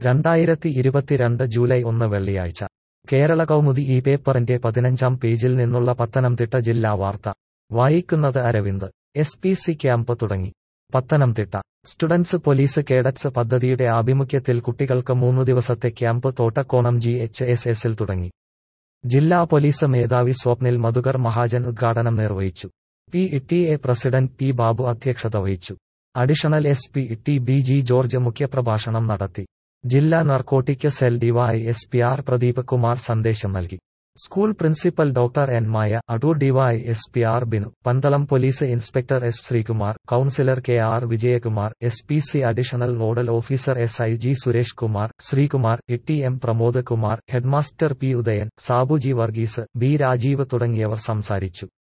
രണ്ടായിരത്തി ഇരുപത്തിരണ്ട് ജൂലൈ ഒന്ന് വെള്ളിയാഴ്ച കേരള കൗമുദി ഈ പേപ്പറിന്റെ പതിനഞ്ചാം പേജിൽ നിന്നുള്ള പത്തനംതിട്ട ജില്ലാ വാർത്ത വായിക്കുന്നത് Aravind S P C camp തുടങ്ങി പത്തനംതിട്ട സ്റ്റുഡൻസ് പോലീസ് കേഡറ്റ്സ് പദ്ധതിയുടെ ആഭിമുഖ്യത്തിൽ കുട്ടികൾക്ക് മൂന്നു ദിവസത്തെ camp Thottakkonam G H S എസിൽ തുടങ്ങി ജില്ലാ പോലീസ് മേധാവി സ്വപ്നിൽ മധുകർ മഹാജൻ ഉദ്ഘാടനം നിർവഹിച്ചു P T A president P Babu അധ്യക്ഷത വഹിച്ചു additional S P T B G George മുഖ്യപ്രഭാഷണം നടത്തി ജില്ലാ narcotic cell DY S P R Pradeep Kumar സന്ദേശം നൽകി school principal doctor N Maya Adoor DY S P R Binu Pandalam police inspector S Sreekumar councillor K R Vijayakumar S P C additional nodal officer S I G Suresh Kumar Sreekumar E T M Pramod Kumar headmaster P Udayan Sabuji Varghese B Rajeev തുടങ്ങിയവർ സംസാരിച്ചു